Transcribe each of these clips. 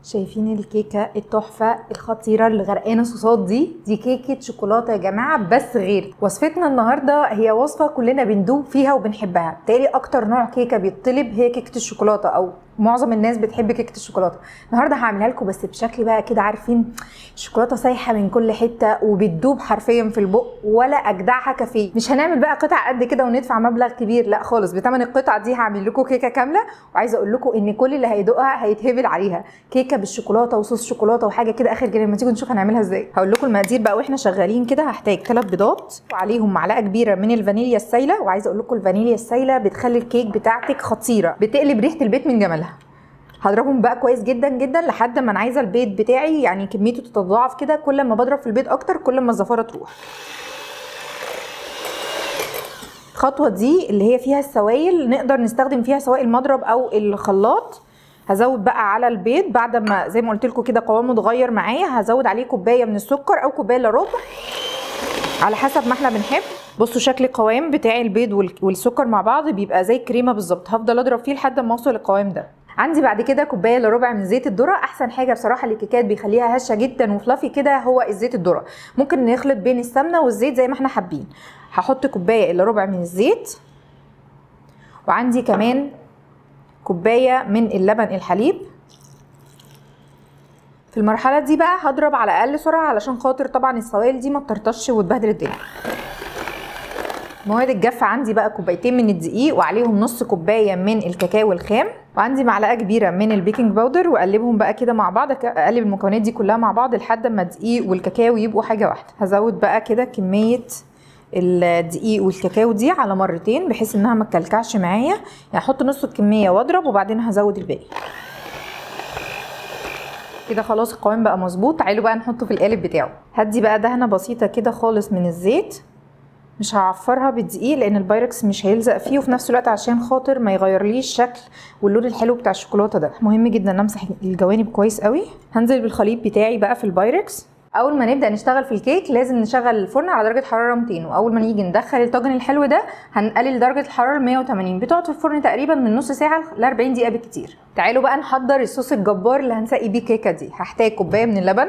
شايفين الكيكه التحفه الخطيره اللي غرقانه صوصات دي دي كيكه شوكولاته يا جماعه بس غير وصفتنا النهارده هي وصفه كلنا بندوب فيها وبنحبها بالتالي اكتر نوع كيكه بيطلب هي كيكه الشوكولاته او معظم الناس بتحب كيكه الشوكولاته النهارده هعملها لكم بس بشكل بقى كده عارفين الشوكولاته سايحه من كل حته وبتدوب حرفيا في البق ولا اجدعها كافيه مش هنعمل بقى قطع قد كده وندفع مبلغ كبير لا خالص بثمن القطعه دي هعمل لكم كيكه كامله وعايزه اقول لكم ان كل اللي هيدوقها هيتهبل عليها كيكه بالشوكولاته وصوص شوكولاته وحاجه كده اخر جنيه لما تيجوا نشوف هنعملها ازاي هقول لكم المقادير بقى واحنا شغالين كده هحتاج ثلاث بيضات وعليهم معلقه كبيره من الفانيليا السايله وعايزه اقول لكم الفانيليا السايله بتخلي الكيك بتاعتك خطيره بتقلب ريحه البيت من جمالها هضربهم بقى كويس جدا جدا لحد ما انا عايزه البيض بتاعي يعني كميته تتضاعف كده كل ما بضرب في البيض اكتر كل ما الزفاره تروح الخطوه دي اللي هي فيها السوائل نقدر نستخدم فيها سواء المضرب او الخلاط هزود بقى على البيض بعد ما زي ما قلت لكم كده قوامه اتغير معايا هزود عليه كوبايه من السكر او كوبايه الا ربع على حسب ما احنا بنحب بصوا شكل القوام بتاع البيض والسكر مع بعض بيبقى زي الكريمه بالظبط هفضل اضرب فيه لحد ما اوصل للقوام ده عندي بعد كده كوبايه الا ربع من زيت الذره احسن حاجه بصراحه للكيكات بيخليها هشه جدا وفلافي كده هو الزيت الذره ممكن نخلط بين السمنه والزيت زي ما احنا حابين هحط كوبايه الا ربع من الزيت وعندي كمان كوبايه من اللبن الحليب في المرحله دي بقى هضرب على اقل سرعه علشان خاطر طبعا السوائل دي ما تطرطش وتبهدل الدنيا مواد الجاف عندي بقى كوبايتين من الدقيق وعليهم نص كوبايه من الكاكاو الخام وعندي معلقه كبيره من البيكنج باودر واقلبهم بقى كده مع بعض اقلب المكونات دي كلها مع بعض لحد ما الدقيق والكاكاو يبقوا حاجه واحده هزود بقى كده كميه الدقيق والكاكاو دي على مرتين بحيث انها ما تكلكعش معايا يعني احط نص الكميه واضرب وبعدين هزود الباقي كده خلاص القوام بقى مظبوط تعالوا بقى نحطه في القالب بتاعه هدي بقى دهنه بسيطه كده خالص من الزيت مش هعفرها بالدقيق لان البايركس مش هيلزق فيه وفي نفس الوقت عشان خاطر ما يغيرليش الشكل واللون الحلو بتاع الشوكولاته ده مهم جدا امسح الجوانب كويس قوي هنزل بالخليط بتاعي بقى في البايركس اول ما نبدا نشتغل في الكيك لازم نشغل الفرن على درجه حراره 200 واول ما نيجي ندخل الطاجن الحلو ده هنقلل درجه الحراره ل 180 بتقعد في الفرن تقريبا من نص ساعه ل 40 دقيقه بالكتير تعالوا بقى نحضر الصوص الجبار اللي هنسقي بيه الكيكه دي هحتاج كوبايه من اللبن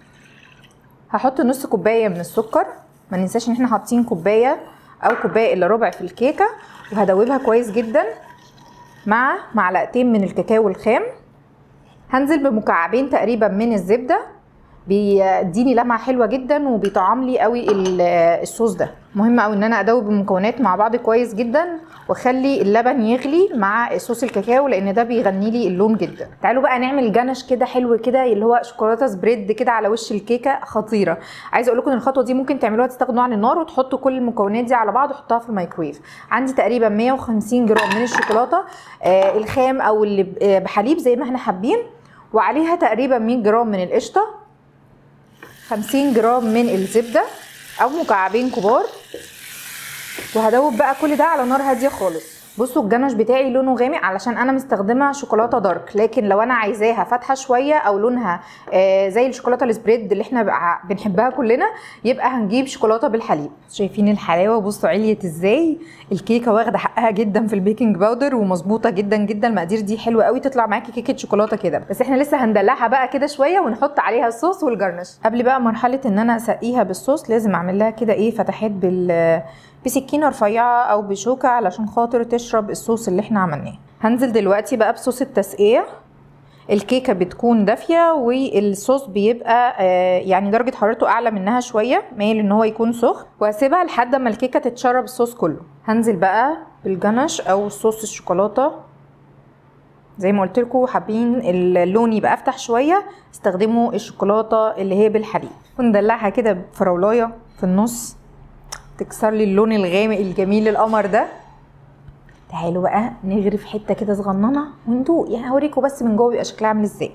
هحط نص كوبايه من السكر ما ننساش ان احنا حاطين كوبايه او كوبايه الا ربع في الكيكه وهدوبها كويس جدا مع معلقتين من الكاكاو الخام هنزل بمكعبين تقريبا من الزبده بيديني لمعه حلوه جدا وبيطعم لي قوي الصوص ده مهم قوي ان انا ادوب المكونات مع بعض كويس جدا واخلي اللبن يغلي مع صوص الكاكاو لان ده بيغني لي اللون جدا تعالوا بقى نعمل جنش كده حلو كده اللي هو شوكولاته سبريد كده على وش الكيكه خطيره عايزه اقول لكم ان الخطوه دي ممكن تعملوها تستخدموها على النار وتحطوا كل المكونات دي على بعض وتحطوها في الميكرويف عندي تقريبا 150 جرام من الشوكولاته آه الخام او اللي بحليب زي ما احنا حابين وعليها تقريبا 100 جرام من القشطه 50 جرام من الزبدة أو مكعبين كبار وهدوب بقى كل ده على نار هادية خالص بصوا الجنش بتاعي لونه غامق علشان انا مستخدمه شوكولاته دارك لكن لو انا عايزاها فاتحه شويه او لونها آه زي الشوكولاته السبريد اللي احنا بنحبها كلنا يبقى هنجيب شوكولاته بالحليب شايفين الحلاوه بصوا عليت ازاي الكيكه واخده حقها جدا في البيكنج باودر ومظبوطه جدا جدا المقادير دي حلوه قوي تطلع معاكي كيكه شوكولاته كده بس احنا لسه هندلعها بقى كده شويه ونحط عليها الصوص والجرنش قبل بقى مرحله ان انا اسقيها بالصوص لازم اعمل لها كده ايه فتحات بال بسكينه رفيعه او بشوكه علشان خاطر تشرب الصوص اللي احنا عملناه هنزل دلوقتي بقى بصوص التسقيه الكيكه بتكون دافيه والصوص بيبقى آه يعني درجه حرارته اعلى منها شويه مايل ان هو يكون سخن وهسيبها لحد ما الكيكه تتشرب الصوص كله هنزل بقى بالجنش او صوص الشوكولاته زي ما قلت لكم حابين اللون يبقى افتح شويه استخدموا الشوكولاته اللي هي بالحليب وندلعها كده بفراولايه في النص تكسر لي اللون الغامق الجميل القمر ده تعالوا بقى نغرف حته كده صغننه وندوق يعني هوريكم بس من جوه بيبقى شكلها عامل ازاي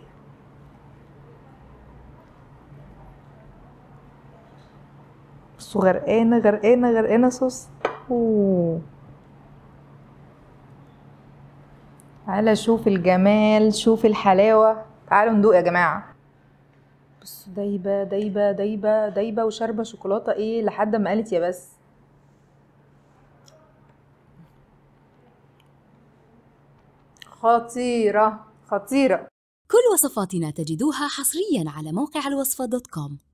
بصوا غرقانه غرقانه غرقانه صوص اوه تعالى شوف الجمال شوف الحلاوه تعالوا ندوق يا جماعه بصوا دايبه دايبه دايبه دايبه وشاربه شوكولاته ايه لحد ما قالت يا بس خطيره خطيره كل وصفاتنا تجدوها حصريا على موقع الوصفة دوت كوم